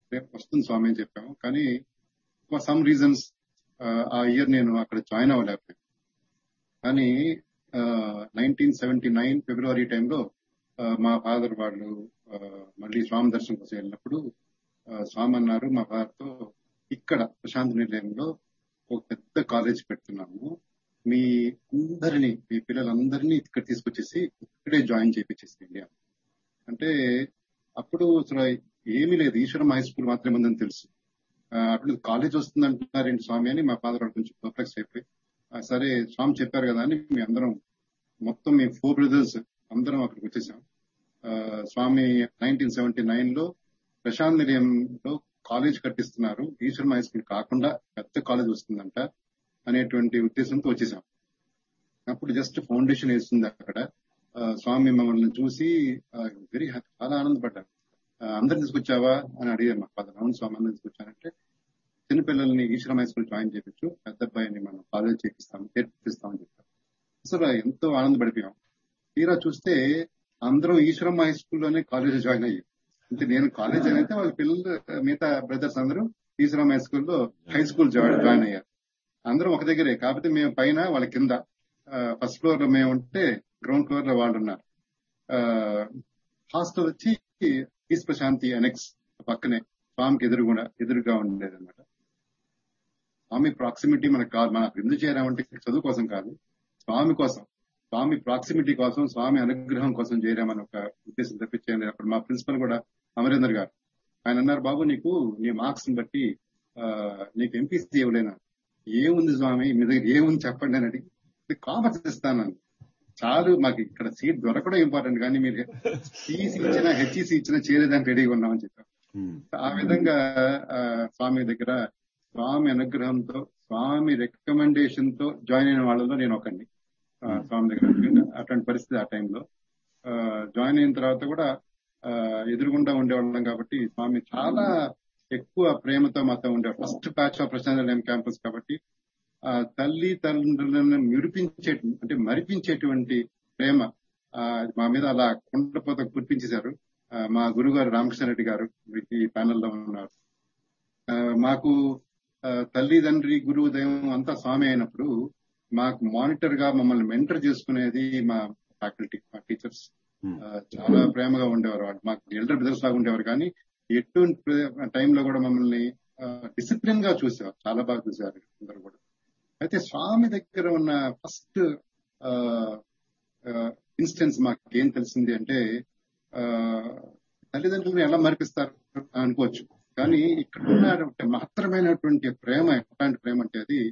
రేపు వస్తుంది స్వామి అని చెప్పాము కానీ ఫర్ సమ్ రీజన్స్ ఆ ఇయర్ నేను అక్కడ జాయిన్ అవ్వలేకపోయాను కానీ నైన్టీన్ సెవెంటీ నైన్ ఫిబ్రవరి టైంలో మా ఫాదర్ వాళ్ళు ఆ, మళ్ళీ స్వామి దర్శనం కోసం వెళ్ళినప్పుడు ఆ, స్వామి అన్నారు మా ఫాదర్ తో ఇక్కడ ప్రశాంత్ నిలయంలో ఒక పెద్ద కాలేజ్ పెడుతున్నాము మీ అందరినీ మీ పిల్లలందరినీ ఇక్కడ తీసుకొచ్చేసి ఇక్కడే జాయిన్ చేయించేసేయండి అని. అంటే అప్పుడు అసలు ఏమీ లేదు ఈశ్వరం హై స్కూల్ మాత్రమే ఉందని తెలుసు ఆ, అప్పుడు కాలేజ్ వస్తుంది అంటున్నారేంటి స్వామి అని మా ఫాదర్ వాళ్ళు కొంచెం పర్ప్లెక్స్ అయిపోయి "ఆ, సరే స్వామి చెప్పారు కదా అని మీ అందరం మొత్తం మీ ఫోర్ బ్రదర్స్ అందరం అక్కడికి వచ్చేసాం ఆ, స్వామి నైన్టీన్ సెవెంటీ నైన్ లో ప్రశాంత్ నిలయంలో కాలేజ్ కట్టిస్తున్నారు ఈశ్వరం హై స్కూల్ కాకుండా పెద్ద కాలేజ్ వస్తుందంట అనేటువంటి ఉద్దేశంతో వచ్చేసాం అప్పుడు జస్ట్ ఫౌండేషన్ వేస్తుంది అక్కడ ఆ, స్వామి మమ్మల్ని చూసి వెరీ హ్యాపీ చాలా ఆనందపడ్డారు ఆ, అందరిని తీసుకొచ్చావా అని అడిగారు మా ఫాదర్ అవును స్వామి అందరిని తీసుకొచ్చానంటే చిన్నపిల్లల్ని ఈశ్వరం హై స్కూల్ జాయిన్ చేయించు పెద్ద అబ్బాయిని మనం కాలేజ్ చేపిస్తాం చేర్పిస్తామని చెప్పారు అసలు ఎంతో ఆనందపడిపోయాం తీరా చూస్తే అందరం ఈశ్వరం హై స్కూల్లోనే కాలేజ్ జాయిన్ అయ్యాం అంటే నేను కాలేజ్ అని అయితే వాళ్ళ పిల్లలు మిగతా బ్రదర్స్ అందరూ ఈశ్వరం హై స్కూల్లో హై స్కూల్ జాయిన్ అయ్యారు అందరం ఒక దగ్గరే కాకపోతే మేము పైన వాళ్ళ కింద ఫస్ట్ ఫ్లోర్ లో మేము ఉంటే గ్రౌండ్ ఫ్లోర్ లో వాళ్ళు ఉన్నారు హాస్టల్ వచ్చి ఈస్ట్ ప్రశాంతి అనెక్స్ పక్కనే స్వామికి ఎదురుగుండా ఎదురుగా ఉండేది అనమాట స్వామి ప్రాక్సిమిటీ మనకు కాదు మనకు ఎందుకు చేరామంటే చదువు కోసం కాదు స్వామి కోసం స్వామి ప్రాక్సిమిటీ కోసం స్వామి అనుగ్రహం కోసం చేరామని ఒక ఉద్దేశం తప్పించేయండి అప్పుడు మా ప్రిన్సిపల్ కూడా అమరేందర్ గారు ఆయన అన్నారు బాబు నీకు నీ మార్క్స్ ని బట్టి ఆ, నీకు ఎంపీసీ ఇవ్వలేనా ఏముంది స్వామి మీ దగ్గర ఏముంది చెప్పండి అని అడిగి కామర్స్ ఇస్తాను చాలు మాకు ఇక్కడ సీట్ దొరకడం ఇంపార్టెంట్ కానీ మీరు సిఈసి ఇచ్చినా హెచ్ఈసి ఇచ్చినా చేరేదానికి రెడీగా ఉన్నామని చెప్పారు ఆ విధంగా ఆ, స్వామి దగ్గర స్వామి అనుగ్రహంతో స్వామి రికమెండేషన్ తో జాయిన్ అయిన వాళ్ళలో నేను ఒకడిని ఆ, స్వామి దగ్గర ఎందుకంటే అటువంటి పరిస్థితి ఆ టైంలో జాయిన్ అయిన తర్వాత కూడా ఆ, ఎదురుగుండా ఉండేవాళ్ళం కాబట్టి స్వామి చాలా ఎక్కువ ప్రేమతో మాతో ఉండేవాడు first batch of Prashanth campus కాబట్టి ఆ తల్లి తండ్రులను మురిపించే అంటే మరిపించేటువంటి ప్రేమ ఆ, మా మీద అలా కుండపోత కురిపించేశారు ఆ, మా గురుగారు రామకృష్ణారెడ్డి గారు ఈ ప్యానెల్ లో ఉన్నారు ఆ, మాకు ఆ, తల్లి తండ్రి గురువు దైవం అంతా స్వామి అయినప్పుడు మాకు మానిటర్ గా మమ్మల్ని మెంటర్ చేసుకునేది మా ఫ్యాకల్టీ మా టీచర్స్ చాలా ప్రేమగా ఉండేవారు వాళ్ళు మాకు ఎల్డర్ బ్రదర్స్ లాగా ఉండేవారు కానీ ఎటువంటి టైంలో కూడా మమ్మల్ని డిసిప్లిన్ గా చూసేవారు చాలా బాగా చూసేవారు అందరూ కూడా అయితే స్వామి దగ్గర ఉన్న ఫస్ట్ ఇన్స్టెన్స్ మాకు ఏం తెలిసింది అంటే ఆ, తల్లిదండ్రులను ఎలా మరిపిస్తారు అనుకోవచ్చు కానీ ఇక్కడ ఉన్న మహత్తరమైనటువంటి ప్రేమ ఎట్లాంటి ప్రేమ అంటే అది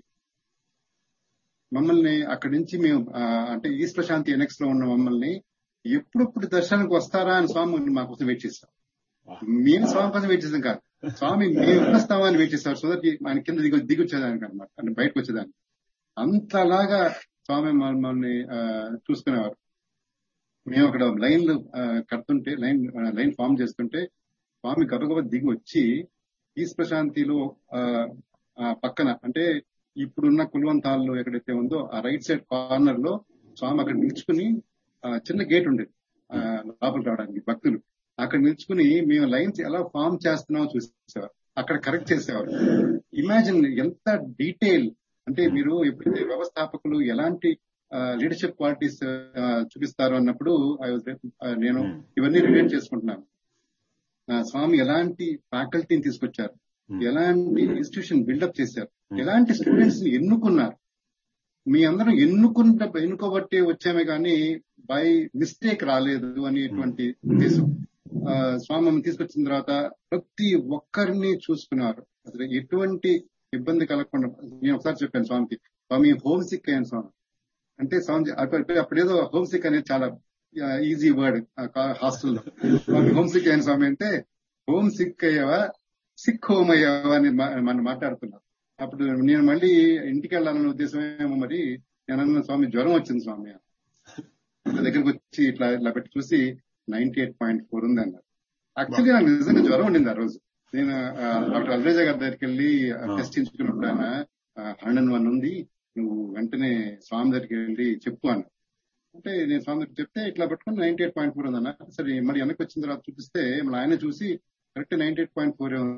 మమ్మల్ని అక్కడి నుంచి మేము ఆ, అంటే ఈస్ట్ ప్రశాంతి ఎనెక్స్ లో ఉన్న మమ్మల్ని ఎప్పుడెప్పుడు దర్శనానికి వస్తారా అని స్వామి మా కోసం వెయిట్ చేస్తాం మేము స్వామి కోసం వెయిట్ చేసాం కాదు స్వామి మేము వస్తామా అని వెయిట్ చేస్తారు సో దట్ ఆయన కింద దిగు దిగొచ్చేదానికి అనమాట అంటే బయటకు వచ్చేదానికి అంతలాగా స్వామి మమ్మల్ని ఆ, చూసుకునేవారు మేము అక్కడ లైన్లు ఆ, కడుతుంటే లైన్ ఆ, లైన్ ఫామ్ చేస్తుంటే స్వామి గబగబ దిగి వచ్చి ఈస్ట్ ప్రశాంతిలో ఆ, ఆ పక్కన అంటే ఇప్పుడున్న కుల్వంతాల్లో ఎక్కడైతే ఉందో ఆ రైట్ సైడ్ కార్నర్ లో స్వామి అక్కడ నిల్చుకుని ఆ, చిన్న గేట్ ఉండేది ఆ, లోపలికి రావడానికి భక్తులు అక్కడ నిల్చుకుని మేము లైన్స్ ఎలా ఫామ్ చేస్తున్నామో చూసేవారు అక్కడ కరెక్ట్ చేసేవారు ఇమాజిన్ ఎంత డీటెయిల్ అంటే మీరు ఎప్పుడైతే వ్యవస్థాపకులు ఎలాంటి లీడర్షిప్ క్వాలిటీస్ చూపిస్తారు అన్నప్పుడు I was, ఆ, నేను ఇవన్నీ రిలేట్ చేసుకుంటున్నాను ఆ, స్వామి ఎలాంటి ఫ్యాకల్టీని తీసుకొచ్చారు ఎలాంటి ఇన్స్టిట్యూషన్ బిల్డప్ చేశారు ఎలాంటి స్టూడెంట్స్ ని ఎన్నుకున్నారు మీ అందరం ఎన్నుకుంట ఎన్నుకోబట్టే వచ్చామే కానీ బై మిస్టేక్ రాలేదు అనేటువంటి ఉద్దేశం ఆ, స్వామి మమ్మల్ని తీసుకొచ్చిన తర్వాత ప్రతి ఒక్కరిని చూసుకున్నారు అసలు ఎటువంటి ఇబ్బంది కలగకుండా నేను ఒకసారి చెప్పాను స్వామికి స్వామి హోమ్ సిక్ అయ్యాను స్వామి అంటే స్వామి అప్పుడు అప్పుడేదో హోమ్ సిక్ అనేది చాలా ఈజీ వర్డ్ హాస్టల్లో స్వామి హోమ్ సిక్ అయ్యాను స్వామి అంటే హోమ్ సిక్ అయ్యావా సిక్ హోమ్ అయ్యావా అని మా- మనం మాట్లాడుతున్నారు అప్పుడు నేను మళ్ళీ ఇంటికి వెళ్ళాలన్న ఉద్దేశమేమో మరి నేను అన్న స్వామి జ్వరం వచ్చింది స్వామి నా దగ్గరకు వచ్చి ఇట్లా ఇట్లా పెట్టి చూసి నైన్టీ ఎయిట్ పాయింట్ ఫోర్ ఉంది అన్నారు యాక్చువల్లీ నాకు నిజంగా జ్వరం ఉండింది ఆ రోజు నేను ఆ, డాక్టర్ అల్వేజా గారి దగ్గరికి వెళ్ళి టెస్ట్ చేయించుకున్నప్పుడు ఆయన హండ్రెడ్ వన్ ఉంది నువ్వు వెంటనే స్వామి దగ్గరికి వెళ్ళి చెప్పు అన్న అంటే నేను స్వామి దగ్గరికి చెప్తే ఇట్లా పెట్టుకుని నైన్టీ ఎయిట్ పాయింట్ ఫోర్ ఉందన్న సరే మరి వెనక్కి వచ్చిన తర్వాత చూపిస్తే మళ్ళీ ఆయన చూసి correct ninety eight point four